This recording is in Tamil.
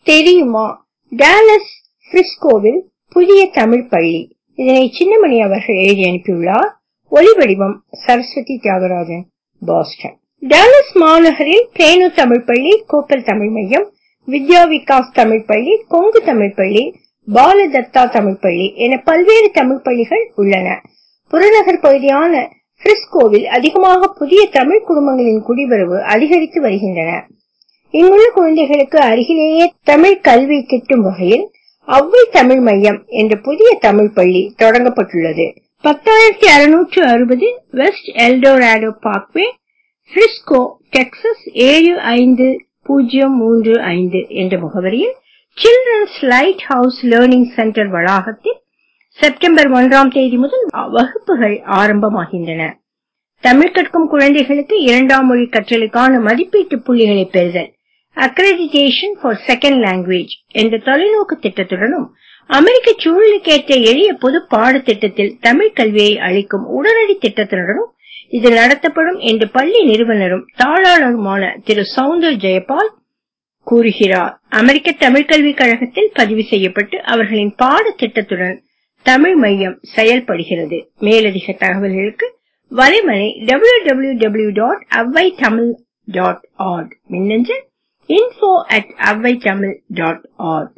தெரியுமா டாலஸ் பிரிஸ்கோவில் புதிய தமிழ் பள்ளி இதனை சின்னமணி அவர்கள் எழுதி அனுப்பியுள்ளார் ஒலிவடிவம் சரஸ்வதி தியாகராஜன் பாஸ்டன் டாலஸ் மாநகரில் பிளேனு தமிழ் பள்ளி கோப்பல் தமிழ் மையம் வித்யா விகாஸ் தமிழ் பள்ளி கொங்கு தமிழ் பள்ளி பாலதத்தா தமிழ் பள்ளி என பல்வேறு தமிழ் பள்ளிகள் உள்ளன புறநகர் பகுதியான பிரிஸ்கோவில் அதிகமாக புதிய தமிழ் குடும்பங்களின் குடிவரவு அதிகரித்து வருகின்றன இங்குள்ள குழந்தைகளுக்கு அருகிலேயே தமிழ் கல்வி கிட்டும் வகையில் அவ்வை தமிழ் மையம் என்ற புதிய தமிழ் பள்ளி தொடங்கப்பட்டுள்ளது பத்தாயிரத்தி அறுநூற்று அறுபது West Eldorado Parkway Frisco Texas ஏழு ஐந்து பூஜ்ஜியம் மூன்று ஐந்து என்ற முகவரியில் Children's Lighthouse Learning Center வளாகத்தில் செப்டம்பர் ஒன்றாம் தேதி முதல் வகுப்புகள் ஆரம்பமாகின்றன தமிழ் கற்கும் குழந்தைகளுக்கு இரண்டாம் மொழி கற்றலுக்கான மதிப்பீட்டு புள்ளிகளை பெறுதல் அக்ரெடிடேஷன் ஃபார் செகண்ட் லாங்குவேஜ் என்ற தொலைநோக்கு திட்டத்துடனும் அமெரிக்க சூழலுக்கேற்ற எளிய பொது பாடத்திட்டத்தில் தமிழ் கல்வியை அளிக்கும் உடனடி திட்டத்துடனும் இது நடத்தப்படும் என்று பள்ளி நிறுவனரும் தாளாளருமான திரு சவுந்தர் ஜெயபால் கூறுகிறார் அமெரிக்க தமிழ் கல்விக் கழகத்தில் பதிவு செய்யப்பட்டு அவர்களின் பாடத்திட்டத்துடன் தமிழ் மையம் செயல்படுகிறது மேலதிக தகவல்களுக்கு வலைமலை W W W dot Avvai Tamil dot org மின்னஞ்சல் info at avvaitamil.org